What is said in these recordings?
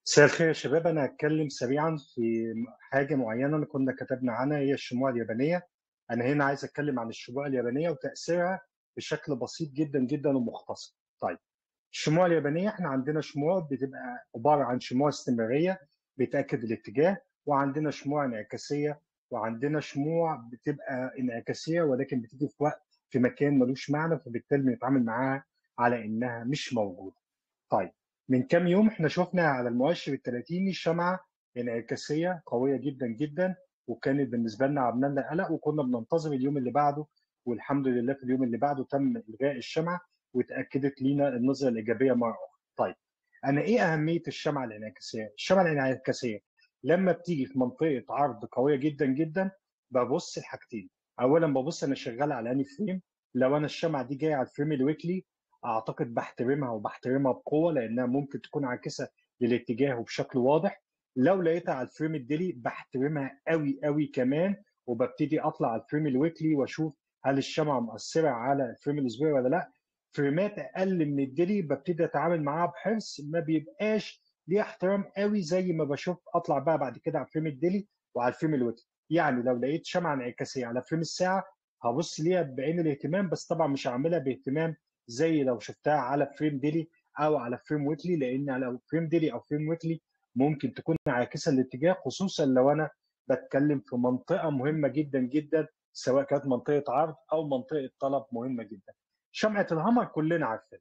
مساء الخير يا شباب انا هتكلم سريعا في حاجه معينه كنا كتبنا عنها هي الشموع اليابانيه انا هنا عايز اتكلم عن الشموع اليابانيه وتاثيرها بشكل بسيط جدا جدا ومختصر طيب الشموع اليابانيه احنا عندنا شموع بتبقى عباره عن شموع استمراريه بتاكد الاتجاه وعندنا شموع انعكاسيه وعندنا شموع بتبقى انعكاسيه ولكن بتيجي في وقت في مكان ملوش معنى فبالتالي بنتعامل معاها على انها مش موجوده طيب من كام يوم احنا شفنا على المؤشر الثلاثيني شمعة انعكاسية قوية جدا جدا وكانت بالنسبة لنا عملنا لنا قلق وكنا بننتظر اليوم اللي بعده والحمد لله في اليوم اللي بعده تم إلغاء الشمعة واتأكدت لينا النظرة الإيجابية مرة أخرى. طيب أنا إيه أهمية الشمعة الانعكاسية؟ الشمعة الانعكاسية لما بتيجي في منطقة عرض قوية جدا جدا ببص لحاجتين. أولا ببص أنا شغال على أنهي فريم لو أنا الشمعة دي جاية على الفريم الويكلي اعتقد بحترمها وبحترمها بقوه لانها ممكن تكون عاكسه للاتجاه وبشكل واضح لو لقيتها على الفريم الديلي بحترمها قوي قوي كمان وببتدي اطلع على الفريم الويكلي واشوف هل الشمعه مؤثره على الفريم الاسبوعي ولا لا فريمات اقل من الديلي ببتدي اتعامل معاها بحرص ما بيبقاش ليه احترام قوي زي ما بشوف اطلع بقى بعد كده على الفريم الديلي وعلى الفريم الويكلي يعني لو لقيت شمعه انعكاسيه على فريم الساعه هبص ليها بعين الاهتمام بس طبعا مش هعملها باهتمام زي لو شفتها على فريم ديلي او على فريم ويكلي لان على فريم ديلي او فريم ويكلي ممكن تكون عاكسه الاتجاه خصوصا لو انا بتكلم في منطقه مهمه جدا جدا سواء كانت منطقه عرض او منطقه طلب مهمه جدا. شمعه الهامر كلنا عارفين.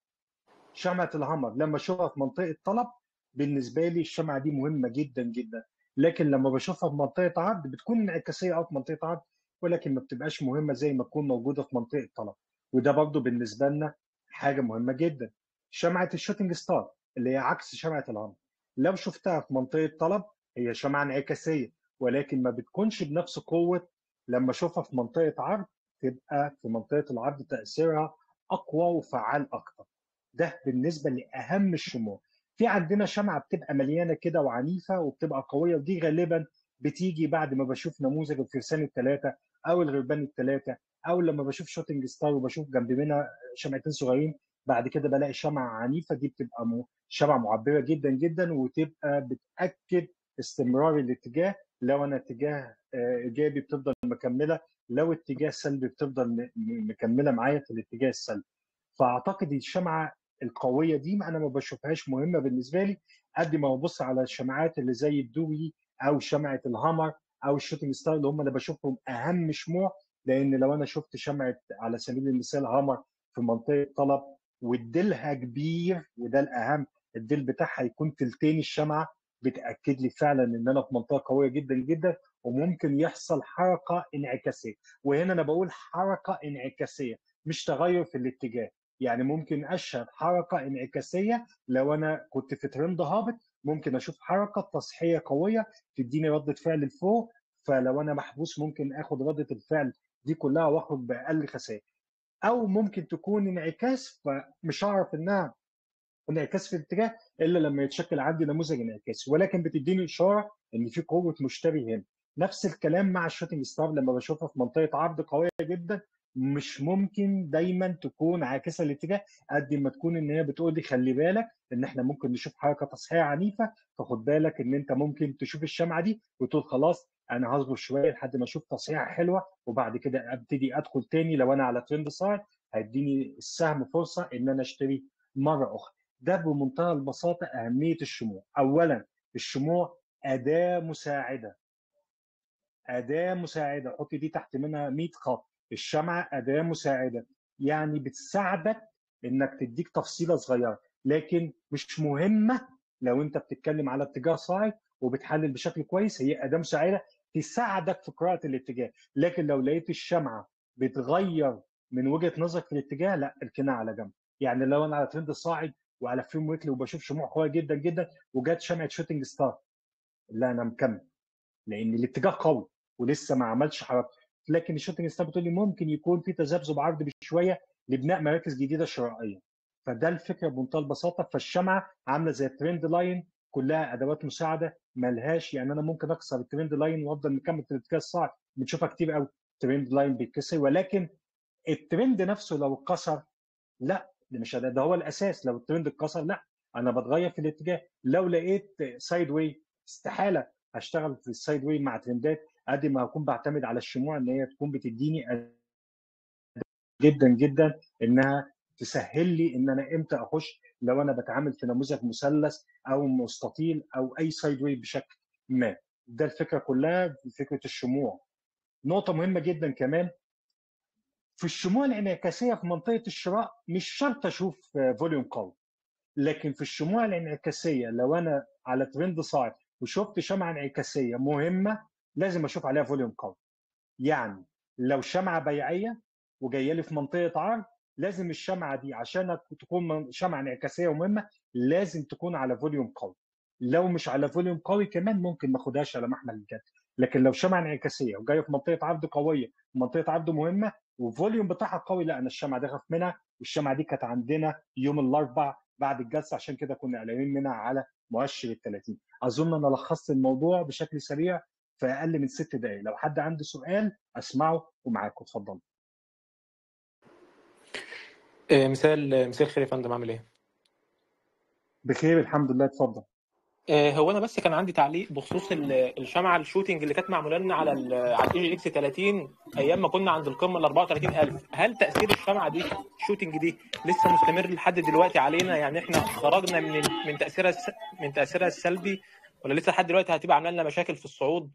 شمعه الهامر لما اشوفها في منطقه طلب بالنسبه لي الشمعه دي مهمه جدا جدا لكن لما بشوفها في منطقه عرض بتكون انعكاسيه او في منطقه عرض ولكن ما بتبقاش مهمه زي ما تكون موجوده في منطقه طلب. وده برضه بالنسبه لنا حاجه مهمه جدا شمعه الشوتنج ستار اللي هي عكس شمعه الهامر لو شفتها في منطقه طلب هي شمعه انعكاسيه ولكن ما بتكونش بنفس قوه لما اشوفها في منطقه عرض تبقى في منطقه العرض تاثيرها اقوى وفعال اكتر ده بالنسبه لاهم الشموع في عندنا شمعه بتبقى مليانه كده وعنيفه وبتبقى قويه ودي غالبا بتيجي بعد ما بشوف نموذج الفرسان الثلاثه او الغربان الثلاثه او لما بشوف شوتنج ستار وبشوف جنب منها شمعتين صغيرين بعد كده بلاقي شمعه عنيفه دي بتبقى شمعه معبره جدا جدا وتبقى بتاكد استمرار الاتجاه لو انا اتجاه ايجابي بتفضل مكمله لو اتجاه سلبي بتفضل مكمله معايا في الاتجاه السلبي فاعتقد الشمعه القويه دي انا ما بشوفهاش مهمه بالنسبه لي قد ما ببص على الشمعات اللي زي الدوي او شمعه الهامر او الشوتنج ستار اللي هم اللي بشوفهم اهم شموع لان لو انا شفت شمعه على سبيل المثال هامر في منطقه طلب والديلها كبير وده الاهم الديل بتاعها يكون تلتين الشمعه بتاكد لي فعلا ان انا في منطقه قويه جدا جدا وممكن يحصل حركه انعكاسيه وهنا انا بقول حركه انعكاسيه مش تغير في الاتجاه يعني ممكن اشهد حركه انعكاسيه لو انا كنت في ترند هابط ممكن اشوف حركه تصحيحيه قويه تديني رده فعل لفوق فلو انا محبوس ممكن اخد رده الفعل دي كلها واخرج باقل خسائر او ممكن تكون انعكاس فمش هعرف انها انعكاس في الاتجاه الا لما يتشكل عندي نموذج انعكاسي ولكن بتديني اشاره ان في قوه مشتري هنا نفس الكلام مع الشوتنج ستار لما بشوفها في منطقه عرض قويه جدا مش ممكن دايما تكون عاكسه الاتجاه قد ما تكون ان هي بتقول لي خلي بالك ان احنا ممكن نشوف حركه تصحيح عنيفه فخد بالك ان انت ممكن تشوف الشمعه دي وتقول خلاص انا هصبر شويه لحد ما اشوف تصحيحه حلوه وبعد كده ابتدي ادخل تاني لو انا على ترند سايد هيديني السهم فرصه ان انا اشتري مره اخرى ده بمنتهى البساطه اهميه الشموع اولا الشموع اداه مساعده اداه مساعده حط دي تحت منها 100 خط الشمعه اداه مساعده يعني بتساعدك انك تديك تفصيله صغيره لكن مش مهمه لو انت بتتكلم على اتجاه صاعد وبتحلل بشكل كويس هي اداه مساعده تساعدك في قراءه الاتجاه لكن لو لقيت الشمعه بتغير من وجهه نظرك في الاتجاه لا اركنها على جنب يعني لو انا على ترند صاعد وعلى فريم ويكلي وبشوف شموع قويه جدا جدا وجت شمعه شوتنج ستار لا انا مكمل لان الاتجاه قوي ولسه ما عملش حركه لكن الشوتنج ستار بتقول لي ممكن يكون في تذبذب عرض بشويه لبناء مراكز جديده شرائيه فده الفكره بمنتهى البساطه فالشمعه عامله زي الترند لاين كلها ادوات مساعده ملهاش يعني انا ممكن اكسر الترند لاين وافضل مكمل في الاتجاه الصاعد بنشوفها كتير قوي الترند لاين بيتكسر ولكن الترند نفسه لو اتكسر لا ده مش ده, ده هو الاساس لو الترند اتكسر لا انا بتغير في الاتجاه لو لقيت سايد واي استحاله هشتغل في السايد واي مع ترندات قد ما هكون بعتمد على الشموع ان هي تكون بتديني جدا جدا انها تسهل لي ان انا امتى اخش لو انا بتعامل في نموذج مثلث او مستطيل او اي سايد واي بشكل ما ده الفكره كلها في فكره الشموع نقطه مهمه جدا كمان في الشموع الانعكاسيه في منطقه الشراء مش شرط اشوف فوليوم قوي لكن في الشموع الانعكاسيه لو انا على ترند صاعد وشفت شمعه انعكاسيه مهمه لازم اشوف عليها فوليوم قوي يعني لو شمعه بيعيه وجايه لي في منطقه عرض لازم الشمعه دي عشان تكون شمعه انعكاسيه ومهمه لازم تكون على فوليوم قوي لو مش على فوليوم قوي كمان ممكن ما اخدهاش على محمل الجد لكن لو شمعه انعكاسيه وجايه في منطقه عرض قويه منطقه عرض مهمه وفوليوم بتاعها قوي لا انا الشمعه دي خاف منها والشمعه دي كانت عندنا يوم الاربع بعد الجلسه عشان كده كنا قلقانين منها على مؤشر ال 30 اظن انا لخصت الموضوع بشكل سريع في اقل من ست دقائق لو حد عنده سؤال اسمعه ومعاكم اتفضل مثال مثال خير يا فندم عامل ايه؟ بخير الحمد لله اتفضل هو انا بس كان عندي تعليق بخصوص الشمعه الشوتنج اللي كانت معموله لنا على ال على الاي جي اكس 30 ايام ما كنا عند القمه ال 34000 هل تاثير الشمعه دي الشوتنج دي لسه مستمر لحد دلوقتي علينا يعني احنا خرجنا من من تاثيرها من تاثيرها السلبي ولا لسه لحد دلوقتي هتبقى عامله لنا مشاكل في الصعود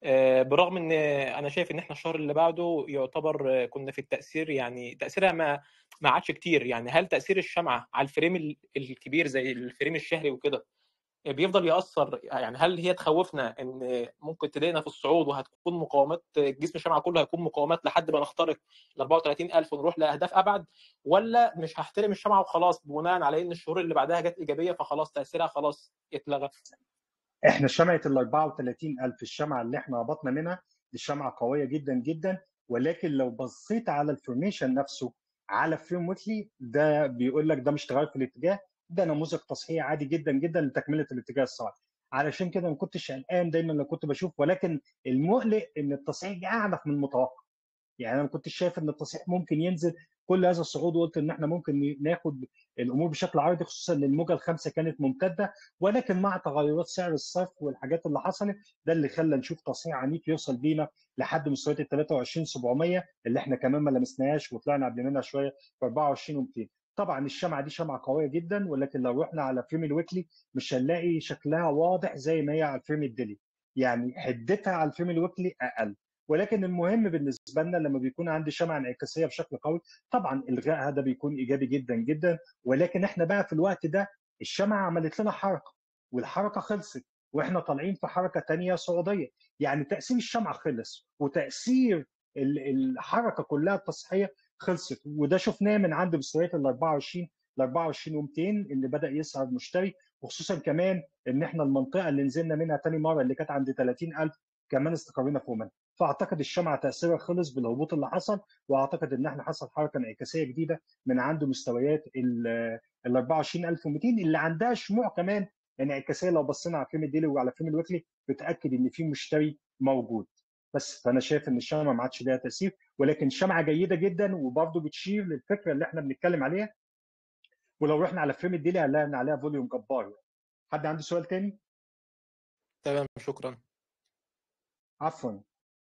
برغم ان انا شايف ان احنا الشهر اللي بعده يعتبر كنا في التاثير يعني تاثيرها ما ما عادش كتير يعني هل تاثير الشمعه على الفريم الكبير زي الفريم الشهري وكده بيفضل ياثر يعني هل هي تخوفنا ان ممكن تلاقينا في الصعود وهتكون مقاومات جسم الشمعه كله هيكون مقاومات لحد ما نخترق ال 34000 ونروح لاهداف ابعد ولا مش هحترم الشمعه وخلاص بناء على ان الشهور اللي بعدها جت ايجابيه فخلاص تاثيرها خلاص اتلغى احنا شمعه ال 34000 الشمعه اللي احنا هبطنا منها دي شمعه قويه جدا جدا ولكن لو بصيت على الفورميشن نفسه على فريم ويكلي ده بيقول لك ده مش تغير في الاتجاه ده نموذج تصحيح عادي جدا جدا لتكمله الاتجاه الصاعد علشان كده ما كنتش قلقان دايما لو كنت بشوف ولكن المقلق ان التصحيح اعنف من المتوقع يعني انا ما كنتش شايف ان التصحيح ممكن ينزل كل هذا الصعود وقلت ان احنا ممكن ناخد الامور بشكل عرضي خصوصا ان الموجه الخامسه كانت ممتده ولكن مع تغيرات سعر الصرف والحاجات اللي حصلت ده اللي خلى نشوف تصحيح عنيف يوصل بينا لحد مستويات ال 23700 اللي احنا كمان ما لمسناهاش وطلعنا قبل منها شويه في 24200 طبعا الشمعه دي شمعه قويه جدا ولكن لو رحنا على فريم الويكلي مش هنلاقي شكلها واضح زي ما هي على الفريم الديلي يعني حدتها على الفريم الويكلي اقل ولكن المهم بالنسبه لنا لما بيكون عندي شمعه انعكاسيه بشكل قوي طبعا الغائها ده بيكون ايجابي جدا جدا ولكن احنا بقى في الوقت ده الشمعه عملت لنا حركه والحركه خلصت واحنا طالعين في حركه ثانيه صعوديه يعني تاثير الشمعه خلص وتاثير الحركه كلها التصحيحيه خلصت وده شفناه من عند مستويات ال 24 ل 24 و200 اللي بدا يسعد مشتري وخصوصا كمان ان احنا المنطقه اللي نزلنا منها ثاني مره اللي كانت عند 30000 كمان استقرينا فوق منها فاعتقد الشمعه تاثيرها خلص بالهبوط اللي حصل واعتقد ان احنا حصل حركه انعكاسيه جديده من عند مستويات ال 24200 اللي عندها شموع كمان انعكاسيه لو بصينا على فيلم الديلي وعلى فيلم الويكلي بتاكد ان في مشتري موجود بس فانا شايف ان الشمعه ما عادش ليها تاثير ولكن شمعه جيده جدا وبرضه بتشير للفكره اللي احنا بنتكلم عليها ولو رحنا على فريم الديلي هنلاقي ان عليها فوليوم جبار حد عنده سؤال تاني؟ تمام شكرا عفوا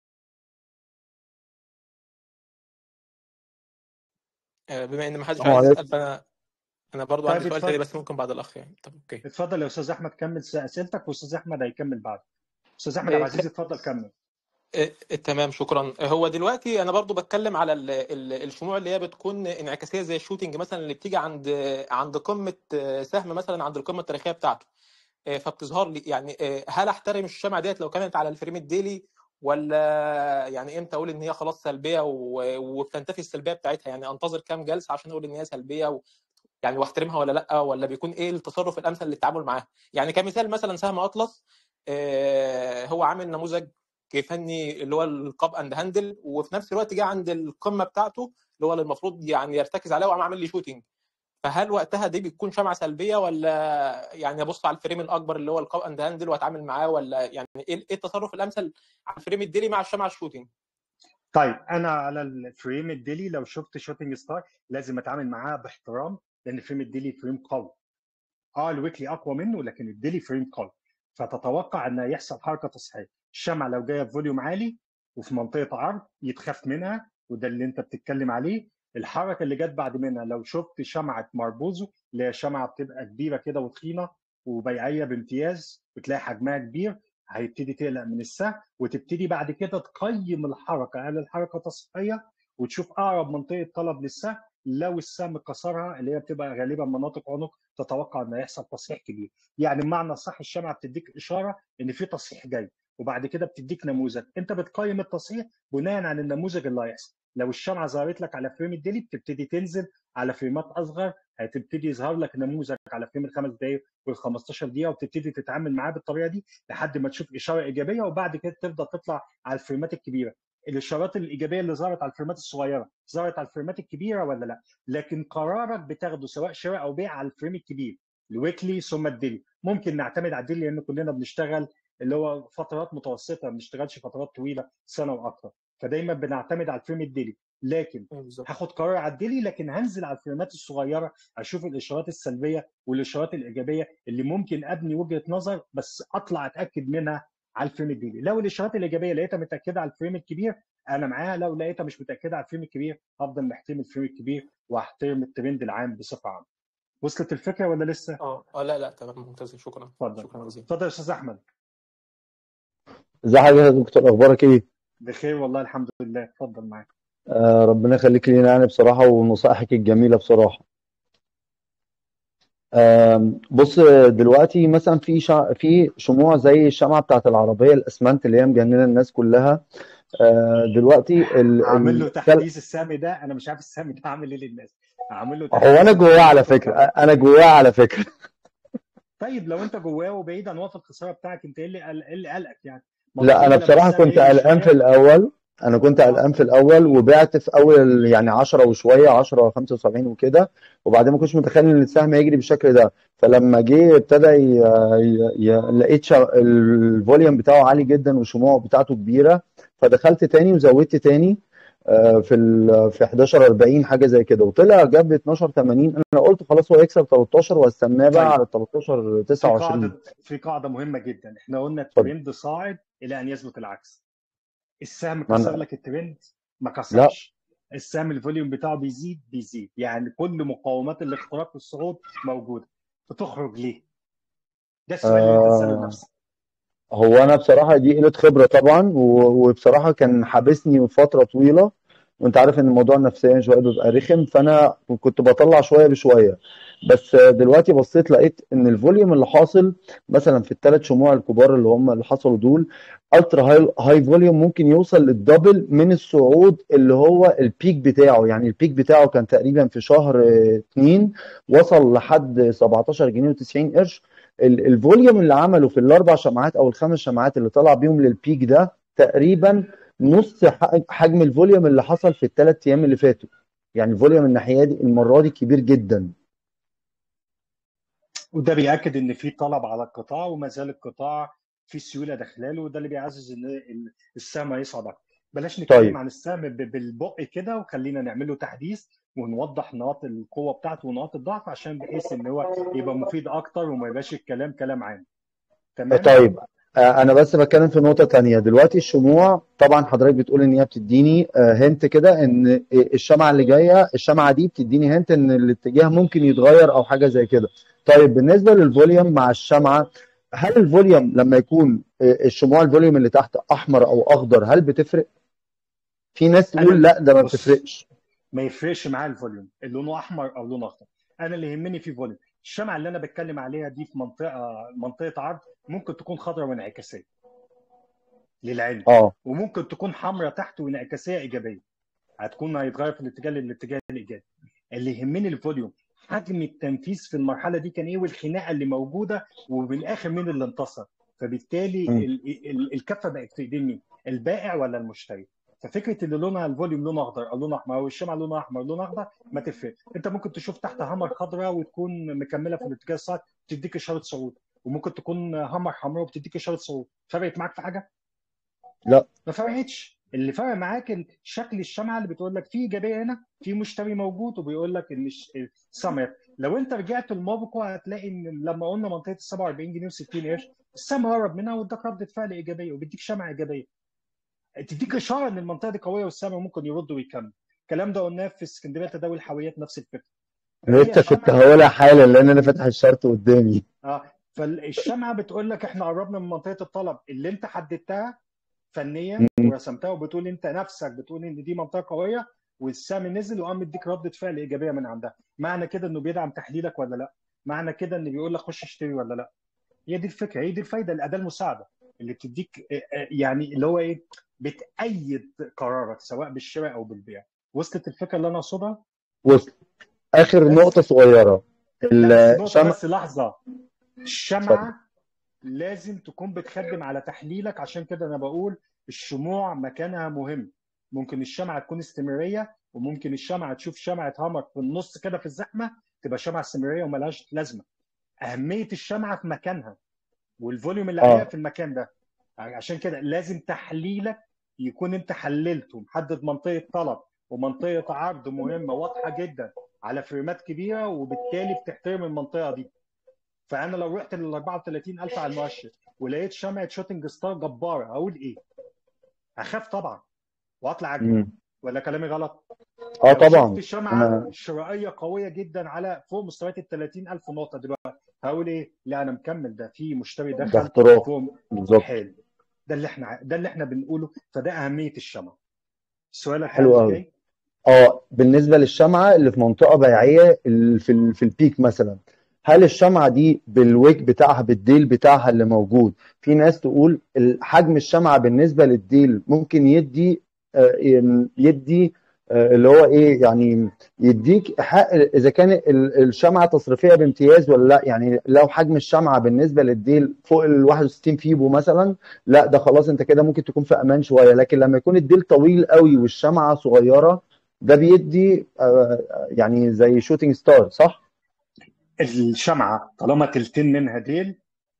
بما ان ما حدش عايز يسال فانا انا برضو طيب عندي سؤال اتفضل. تاني بس ممكن بعد الاخ يعني طب اوكي اتفضل يا استاذ احمد كمل اسئلتك واستاذ احمد هيكمل بعد استاذ احمد إيه، عبد العزيز اتفضل كمل إيه، تمام شكرا هو دلوقتي انا برضو بتكلم على ال- ال- الشموع اللي هي بتكون انعكاسيه زي الشوتينج مثلا اللي بتيجي عند عند قمه سهم مثلا عند القمه التاريخيه بتاعته إيه، فبتظهر لي يعني إيه، هل احترم الشمعه ديت لو كانت على الفريم الديلي ولا يعني امتى اقول ان هي خلاص سلبيه و- وبتنتفي السلبيه بتاعتها يعني انتظر كام جلسه عشان اقول ان هي سلبيه و... يعني واحترمها ولا لا ولا بيكون ايه التصرف الامثل للتعامل معاها يعني كمثال مثلا سهم اطلس آه، هو عامل نموذج فني اللي هو القاب اند هاندل وفي نفس الوقت جه عند القمه بتاعته اللي هو اللي المفروض يعني يرتكز عليها وقام عامل لي شوتنج فهل وقتها دي بتكون شمعه سلبيه ولا يعني ابص على الفريم الاكبر اللي هو القاب اند هاندل واتعامل معاه ولا يعني ايه إيه التصرف الامثل على الفريم الديلي مع الشمعه الشوتنج طيب انا على الفريم الديلي لو شفت شوتنج ستار لازم اتعامل معاه باحترام لان فريم الديلي فريم قوي اه الويكلي اقوى منه لكن الديلي فريم قوي فتتوقع ان يحصل حركه تصحيحيه الشمعه لو جايه بفوليوم عالي وفي منطقه عرض يتخاف منها وده اللي انت بتتكلم عليه الحركه اللي جت بعد منها لو شفت شمعه ماربوزو اللي هي شمعه بتبقى كبيره كده وتخينه وبيعيه بامتياز بتلاقي حجمها كبير هيبتدي تقلق من السهم وتبتدي بعد كده تقيم الحركه هل الحركه تصحيحيه وتشوف اقرب منطقه طلب للسهم لو السهم كسرها اللي هي بتبقى غالبا مناطق عنق تتوقع ان هيحصل تصحيح كبير يعني بمعنى صح الشمعه بتديك اشاره ان في تصحيح جاي وبعد كده بتديك نموذج انت بتقيم التصحيح بناء على النموذج اللي هيحصل لو الشمعه ظهرت لك على فريم الديلي بتبتدي تنزل على فريمات اصغر هتبتدي يظهر لك نموذج على فريم الخمس دقائق وال 15 دقيقه وبتبتدي تتعامل معاه بالطريقه دي لحد ما تشوف اشاره ايجابيه وبعد كده تبدا تطلع على الفريمات الكبيره الاشارات الايجابيه اللي ظهرت على الفريمات الصغيره ظهرت على الفريمات الكبيره ولا لا لكن قرارك بتاخده سواء شراء او بيع على الفريم الكبير الويكلي ثم الديلي ممكن نعتمد على الديلي لان كلنا بنشتغل اللي هو فترات متوسطه ما بنشتغلش فترات طويله سنه واكثر فدايما بنعتمد على الفريم الديلي لكن هاخد قرار على الديلي لكن هنزل على الفريمات الصغيره اشوف الاشارات السلبيه والاشارات الايجابيه اللي ممكن ابني وجهه نظر بس اطلع اتاكد منها على الفريم الديلي لو الاشارات الايجابيه لقيتها متاكده على الفريم الكبير انا معاها لو لقيتها مش متاكده على الفريم الكبير هفضل محترم الفريم الكبير واحترم الترند العام بصفه عامه وصلت الفكره ولا لسه؟ اه اه لا لا تمام ممتاز شكرا اتفضل شكرا جزيلا اتفضل يا استاذ احمد ازي حضرتك يا دكتور اخبارك ايه؟ بخير والله الحمد لله اتفضل معاك آه ربنا يخليك لينا يعني بصراحه ونصائحك الجميله بصراحه آه بص دلوقتي مثلا في شع... في شموع زي الشمعه بتاعت العربيه الاسمنت اللي هي مجننه الناس كلها آه دلوقتي ال... عامل له ال... تحديث السهم ده انا مش عارف السهم ده عامل ايه للناس عامل له هو انا تحديث جواه على فكره انا جواه على فكره طيب لو انت جواه وبعيد عن وقت الخساره بتاعك انت ايه اللي قل- إيه اللي قلقك يعني؟ ما لا انا طبيعي لما بصراحه السهم كنت يقل قلقان في شويه الاول انا كنت اه قلقان في الاول وبعت في اول يعني 10 وشويه 10 75 وكده وبعدين ما كنتش متخيل ان السهم هيجري بالشكل ده فلما جه ابتدى ي... ي... ي... لقيت شا... الفوليوم بتاعه عالي جدا والشموع بتاعته كبيره فدخلت تاني وزودت تاني آه، في ال... في 11 40 حاجه زي كده وطلع جاب 12 80 انا قلت خلاص هو يكسب 13 واستناه بقى طيب على 13 في 29 قاعده في قاعده مهمه جدا احنا قلنا اتفضل الترند صاعد الى ان يثبت العكس السهم ما كسر انا لك الترند ما لا كسرش السهم الفوليوم بتاعه بيزيد بيزيد يعني كل مقومات الاختراق والصعود موجوده بتخرج ليه؟ ده السؤال اللي انت تساله آه لنفسك هو انا بصراحه دي قله خبره طبعا و- وبصراحه كان حابسني فتره طويله وانت عارف ان الموضوع نفسيا شويه بيبقى رخم فانا كنت بطلع شويه بشويه بس دلوقتي بصيت لقيت ان الفوليوم اللي حاصل مثلا في الثلاث شموع الكبار اللي هم اللي حصلوا دول الترا هاي هاي فوليوم ممكن يوصل للدبل من الصعود اللي هو البيك بتاعه يعني البيك بتاعه كان تقريبا في شهر آه، اتنين وصل لحد 17 جنيه و90 قرش ال- الفوليوم اللي عمله في الاربع شمعات او الخمس شمعات اللي طلع بيهم للبيك ده تقريبا نص ح- حجم الفوليوم اللي حصل في الثلاث ايام اللي فاتوا يعني الفوليوم الناحيه دي المره دي كبير جدا وده بيأكد ان في طلب على القطاع وما زال القطاع في سيوله داخلاله وده اللي بيعزز ان ال- السهم هيصعد اكتر بلاش نتكلم طيب عن السهم ب- بالبق كده وخلينا نعمل له تحديث ونوضح نقاط القوه بتاعته ونقاط الضعف عشان بحيث ان هو يبقى مفيد اكتر وما يبقاش الكلام كلام عام تمام طيب آه، انا بس بتكلم في نقطه تانية دلوقتي الشموع طبعا حضرتك بتقول ان هي بتديني هنت كده ان الشمعه اللي جايه الشمعه دي بتديني هنت ان الاتجاه ممكن يتغير او حاجه زي كده طيب بالنسبه للفوليوم مع الشمعه هل الفوليوم لما يكون آه، الشموع الفوليوم اللي تحت احمر او اخضر هل بتفرق في ناس تقول انا لا ده ما بص بتفرقش ما يفرقش معاه الفوليوم لونه احمر او لونه اخضر انا اللي يهمني في فوليوم الشمعه اللي انا بتكلم عليها دي في منطقه منطقه عرض ممكن تكون خضراء وانعكاسيه للعلم اه وممكن تكون حمراء تحت وانعكاسيه ايجابيه هتكون هيتغير في الاتجاه للاتجاه الايجابي اللي يهمني الفوليوم حجم التنفيذ في المرحله دي كان ايه والخناقه اللي موجوده وبالاخر مين اللي انتصر فبالتالي م. ال- ال- الكفه بقت في ايدين مين البائع ولا المشتري ففكره اللي لونها الفوليوم لونه اخضر او لونه احمر او الشمعه لونها احمر لونها اخضر ما تفرق انت ممكن تشوف تحت همر خضراء وتكون مكمله في الاتجاه الصاعد تديك اشاره صعود وممكن تكون همر حمراء وبتديك اشاره صعود فرقت معاك في حاجه لا ما فرقتش اللي فرق معاك ال- شكل الشمعه اللي بتقول لك في ايجابيه هنا في مشتري موجود وبيقول لك ان الش- السمر لو انت رجعت الموبكو هتلاقي ان لما قلنا منطقه ال 47 جنيه و60 قرش السهم هرب منها واداك رده فعل ايجابيه وبيديك شمعه ايجابيه تديك اشاره ان المنطقه دي قويه والسهم ممكن يرد ويكمل الكلام ده قلناه في اسكندريه تداول الحاويات نفس الفكره لسه كنت هقولها حالا لان انا فاتح الشرط قدامي اه فالشمعه بتقول لك احنا قربنا من منطقه الطلب اللي انت حددتها فنيا ورسمتها وبتقول انت نفسك بتقول ان دي منطقه قويه والسهم نزل وقام مديك رده فعل ايجابيه من عندها معنى كده انه بيدعم تحليلك ولا لا معنى كده ان بيقول لك خش اشتري ولا لا هي دي الفكره هي دي الفايده الاداه المساعده اللي بتديك يعني اللي هو ايه بتأيد قرارك سواء بالشراء او بالبيع وصلت الفكره اللي انا اقصدها وصل اخر بس نقطه صغيره لا بس نقطه الشمع بس لحظه اتفضل الشمعه لازم تكون بتخدم على تحليلك عشان كده انا بقول الشموع مكانها مهم ممكن الشمعة تكون استمرارية وممكن الشمعة تشوف شمعة هامر في النص كده في الزحمة تبقى شمعة استمرارية وملهاش لازمة أهمية الشمعة في مكانها والفوليوم اللي عليها اه في المكان ده عشان كده لازم تحليلك يكون انت حللته محدد منطقة طلب ومنطقة عرض مهمة واضحة جدا على فريمات كبيرة وبالتالي بتحترم المنطقة دي فانا لو رحت لل 34000 على المؤشر ولقيت شمعة شوتنج ستار جبارة هقول ايه؟ هخاف طبعا واطلع اجري مم. ولا كلامي غلط؟ اه لو شفت طبعا شمعة انا شرائية قوية جدا على فوق مستويات ال 30000 نقطة دلوقتي هقول ايه؟ لا انا مكمل ده في مشتري ده دخل اختراق فوق بالظبط حلو ده اللي احنا ده اللي احنا بنقوله فده أهمية الشمعة سؤالك هل حلو اللي قوي جاي؟ اه بالنسبه للشمعه اللي في منطقه بيعيه ال- في ال- في البيك مثلا هل الشمعه دي بالويك بتاعها بالديل بتاعها اللي موجود في ناس تقول ال- حجم الشمعه بالنسبه للديل ممكن يدي آه، ين- يدي آه، اللي هو ايه يعني يديك حق اذا كان ال- الشمعه تصريفيه بامتياز ولا لا يعني لو حجم الشمعه بالنسبه للديل فوق ال 61 فيبو مثلا لا ده خلاص انت كده ممكن تكون في امان شويه لكن لما يكون الديل طويل قوي والشمعه صغيره ده بيدي آه، يعني زي شوتينج ستار صح؟ الشمعة طالما تلتين منها ديل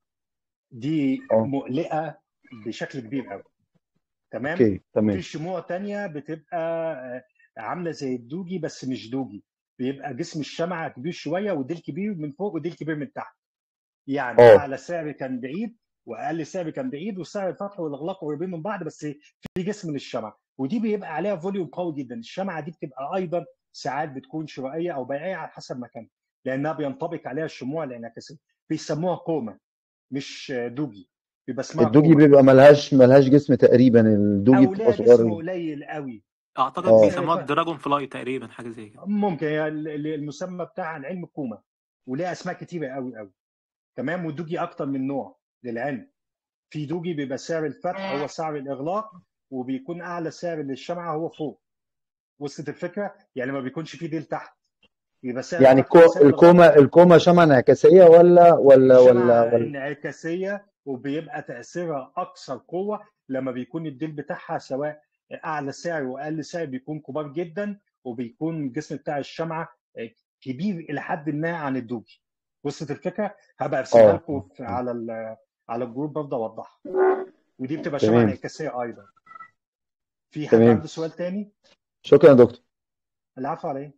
دي اه مقلقة بشكل كبير قوي تمام اوكي وفي تمام شموع تانية بتبقى آه، عاملة زي الدوجي بس مش دوجي بيبقى جسم الشمعة كبير شوية وديل كبير من فوق وديل كبير من تحت يعني اه أعلى سعر كان بعيد وأقل سعر كان بعيد وسعر الفتح والإغلاق قريبين من بعض بس في جسم للشمعة ودي بيبقى عليها فوليوم قوي جدا الشمعة دي بتبقى أيضا ساعات بتكون شرائية أو بيعية على حسب مكانها لأنها بينطبق عليها الشموع الانعكاسية بيسموها كوما مش دوجي بيبقى اسمها الدوجي كوما بيبقى ملهاش ملهاش جسم تقريبا الدوجي او بتبقى لها جسم صغير قليل قوي اعتقد اه بيسموها ف- الدراجون فلاي تقريبا حاجه زي كده ممكن هي ال- ال- المسمى بتاعها عن علم الكوما وليها اسماء كتيره قوي قوي تمام والدوجي اكتر من نوع للعلم في دوجي بيبقى سعر الفتح هو سعر الاغلاق وبيكون اعلى سعر للشمعه هو فوق وصلت الفكره يعني ما بيكونش فيه ديل تحت يبقى سعر يعني الفتح هو الكو سعر الاغلاق الكوما الكوما شمعة انعكاسية ولا ولا ولا شمعة ولا انعكاسية وبيبقى تأثيرها أكثر قوة لما بيكون الديل بتاعها سواء أعلى سعر وأقل سعر بيكون كبار جدا وبيكون الجسم بتاع الشمعة كبير إلى حد ما عن الدوجي وصلت الفكرة؟ هبقى أرسمها اه لكم في- على ال- على الجروب برضه أوضحها ودي بتبقى شمعة تمام انعكاسية أيضا في حد تمام عنده سؤال تاني؟ شكرا يا دكتور العفو عليه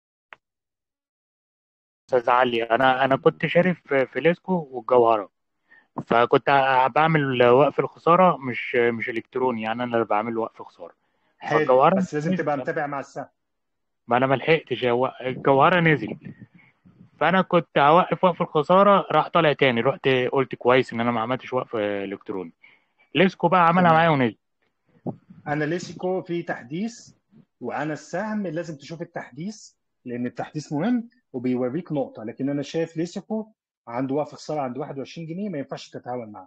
استاذ علي انا انا كنت شاري في في ليسكو والجوهره فكنت ع- بعمل وقف الخساره مش مش الكتروني يعني انا اللي بعمل وقف خساره حلو فالجوهره بس لازم نزل تبقى متابع مع السهم ما انا ما لحقتش هو الجوهره نزل فانا كنت هوقف وقف الخساره راح طالع تاني رحت قلت كويس ان انا ما عملتش وقف الكتروني ليسكو بقى عملها تمام معايا ونزل انا ليسيكو في تحديث وانا السهم لازم تشوف التحديث لان التحديث مهم وبيوريك نقطه لكن انا شايف ليسيكو عنده وقف خساره عند 21 جنيه ما ينفعش تتهاون معاه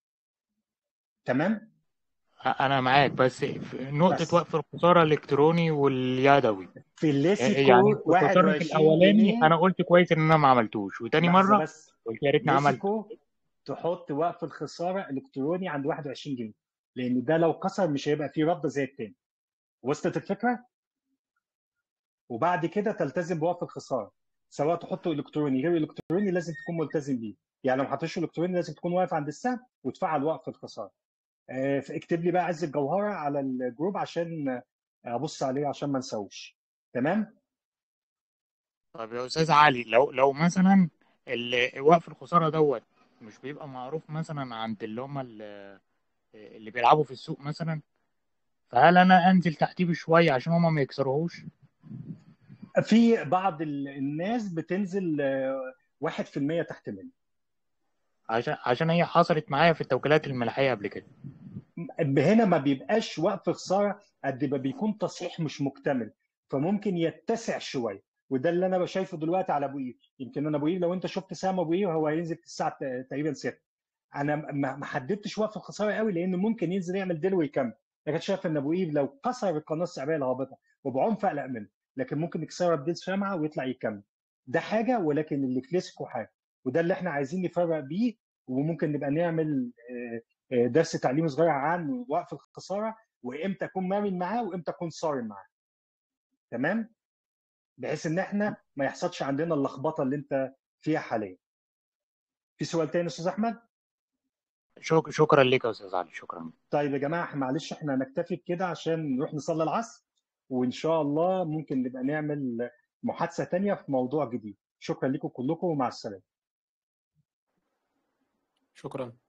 تمام انا معاك بس في نقطه بس وقف الخساره الالكتروني واليدوي في يعني الليسيكو كنت طرف 21 الاولاني جنيه انا قلت كويس ان انا ما عملتوش وتاني لحظه مره بس قلت يا ريتني عملت ليسيكو تحط وقف الخساره الكتروني عند 21 جنيه لان ده لو كسر مش هيبقى فيه رد زي التاني وصلت الفكره وبعد كده تلتزم بوقف الخساره سواء تحطه الكتروني غير الكتروني لازم تكون ملتزم بيه يعني لو ما حطيتش الكتروني لازم تكون واقف عند السهم وتفعل وقف الخساره آه، اكتب لي بقى عز الجوهره على الجروب عشان ابص عليه عشان ما انساهوش تمام طب يا استاذ علي لو لو مثلا ال- وقف الخساره دوت مش بيبقى معروف مثلا عند اللي هم ال- اللي بيلعبوا في السوق مثلا فهل انا انزل تحتيه بشويه عشان هما ما يكسروهوش في بعض ال- الناس بتنزل آه، 1% تحت منه عشان عشان هي حصلت معايا في التوكيلات الملاحيه قبل كده هنا ما بيبقاش وقف خساره قد ما بيكون تصحيح مش مكتمل فممكن يتسع شويه وده اللي انا شايفه دلوقتي على ابو قير يمكن انا ابو قير لو انت شفت سهم ابو قير هو هينزل في الساعه تقريبا 6 انا ما ما حددتش وقف الخساره قوي لان ممكن ينزل يعمل ديل ويكمل لكن شايف ان ابو قير لو كسر القناه السعريه الهابطه وبعنف اقلق منه لكن ممكن يكسرها بديل شمعه ويطلع يكمل ده حاجه ولكن اللي كلاسيكو حاجه وده اللي احنا عايزين نفرق بيه وممكن نبقى نعمل آه، آه، درس تعليمي صغير عن وقف الخساره وامتى اكون مرن معاه وامتى اكون صارم معاه تمام بحيث ان احنا ما يحصلش عندنا اللخبطه اللي انت فيها حاليا في سؤال تاني يا استاذ احمد شك... شكرا لك يا استاذ علي شكرا طيب يا جماعه إحنا معلش احنا هنكتفي بكده عشان نروح نصلي العصر وان شاء الله ممكن نبقى نعمل محادثه تانية في موضوع جديد شكرا لكم كلكم ومع السلامه شكرا